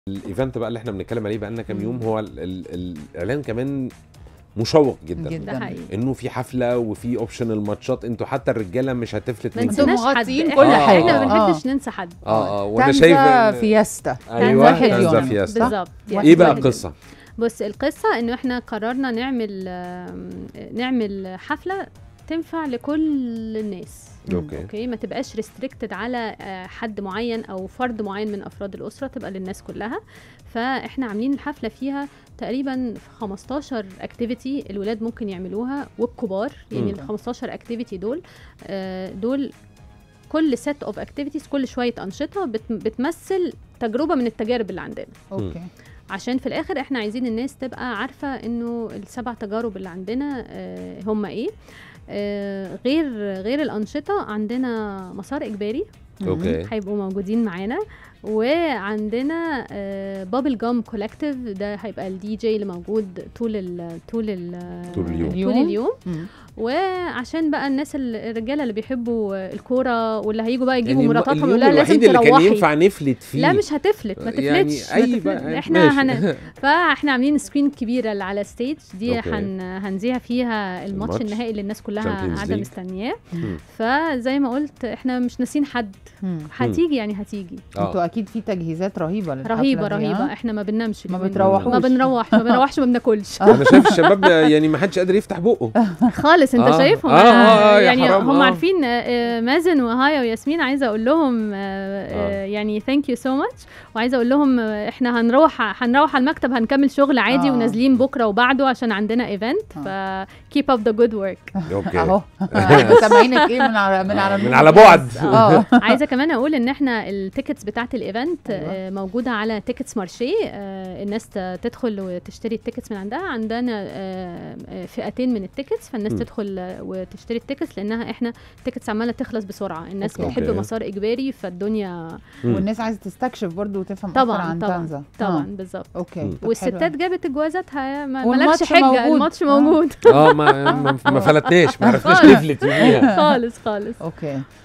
الايفنت بقى اللي احنا بنتكلم عليه بقى لنا كام يوم هو ال ال الاعلان كمان مشوق جدا, جدا. ده حقيقي انه في حفله وفي اوبشن الماتشات انتوا حتى الرجاله مش هتفلت ما منكم انتوا ننساش حد مغطيين إحنا- كل حاجة. احنا ما آه. بنحبش ننسى حد اه اه وانا تانزا شايف إن- فيستا ايوه واحد تانزا يوم. فيستا بالظبط واحد ايه بقى واحد القصه بص القصه انه احنا قررنا نعمل آم، نعمل حفله تنفع لكل الناس اوكي اوكي ما تبقاش ريستريكتد على آه، حد معين او فرد معين من افراد الاسره تبقى للناس كلها فاحنا عاملين الحفله فيها تقريبا 15 اكتيفيتي الولاد ممكن يعملوها والكبار يعني مم. ال 15 اكتيفيتي دول آه، دول كل سيت اوف اكتيفيتيز كل شويه انشطه بت- بتمثل تجربه من التجارب اللي عندنا اوكي عشان في الاخر احنا عايزين الناس تبقى عارفه انه السبع تجارب اللي عندنا آه، هم ايه آه، غير غير الانشطه عندنا مسار اجباري اوكي هيبقوا موجودين معانا وعندنا بابل جام كولكتيف ده هيبقى الدي جي اللي موجود طول ال طول ال طول اليوم. طول اليوم. اليوم مم. وعشان بقى الناس ال- الرجاله اللي بيحبوا الكوره واللي هيجوا بقى يجيبوا يعني الم- مراتاتهم اليوم يقولوا لها لازم الوحيد اللي كان تروحي ينفع نفلت فيه لا مش هتفلت ما يعني تفلتش ما اي تفلت. بقى احنا ماشي. هن... فاحنا عاملين سكرين كبيره اللي على ستيج دي أوكي. هن... هنذيع فيها الماتش الماتش. النهائي اللي الناس كلها Champions قاعده League. مستنياه مم. فزي ما قلت احنا مش ناسين حد مم. هتيجي يعني هتيجي انتوا اه اكيد في تجهيزات رهيبه للحفلة رهيبه دي، رهيبه ها؟ احنا ما بننامش ما اليومين بتروحوش. دول. ما بنروحش ما بنروحش ما بناكلش انا شايف الشباب يعني ما حدش قادر يفتح بقه خالص انت آه. شايفهم آه، آه، آه، يا يعني حرام، هم آه. عارفين آه، آه، مازن وهايا وياسمين عايزه اقول لهم آه، آه، آه. يعني ثانك يو سو ماتش وعايزه اقول لهم آه، احنا هنروح هنروح على المكتب هنكمل شغل عادي آه. ونازلين بكره وبعده عشان عندنا ايفنت ف keep up the good work اوكي اهو سامعينك ايه من على من على من على بعد اه عايزه كمان اقول ان احنا التيكتس بتاعت الايفنت آه، موجوده على تيكتس مارشي آه، الناس ت- تدخل وتشتري التيكتس من عندها عندنا آه، آه، فئتين من التيكتس فالناس م. تدخل آه، وتشتري التيكتس لانها احنا التيكتس عماله تخلص بسرعه الناس أوكي. بتحب أوكي. مسار اجباري فالدنيا مم. والناس عايزه تستكشف برضو وتفهم اكتر طبعا عن طبعا تانزا طبعا آه. بالظبط اوكي طب حلو. والستات جابت جوازاتها ما والماتش مالكش حجه موجود. الماتش آه. موجود اه ما ما- ما فلتناش ما عرفناش خالص. نفلت يوميها خالص خالص اوكي